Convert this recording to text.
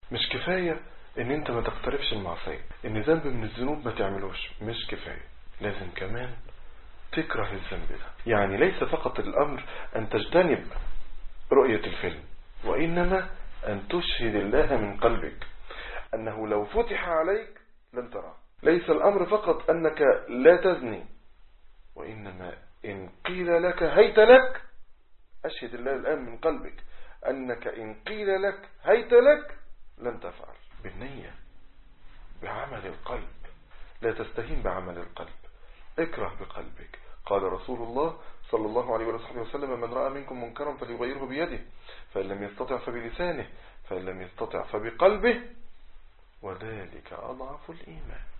مش كفاية ان انت ما تقترفش المعصية ان ذنب من الذنوب ما تعملوش مش كفاية لازم كمان تكره الذنب ده يعني ليس فقط الامر ان تجتنب رؤية الفيلم وانما ان تشهد الله من قلبك انه لو فتح عليك لن ترى ليس الامر فقط انك لا تزني وانما ان قيل لك هيت لك اشهد الله الان من قلبك انك ان قيل لك هيت لك لن تفعل بالنية بعمل القلب لا تستهين بعمل القلب اكره بقلبك قال رسول الله صلى الله عليه وصحبه وسلم من رأى منكم منكرا فليغيره بيده فإن لم يستطع فبلسانه فإن لم يستطع فبقلبه وذلك أضعف الإيمان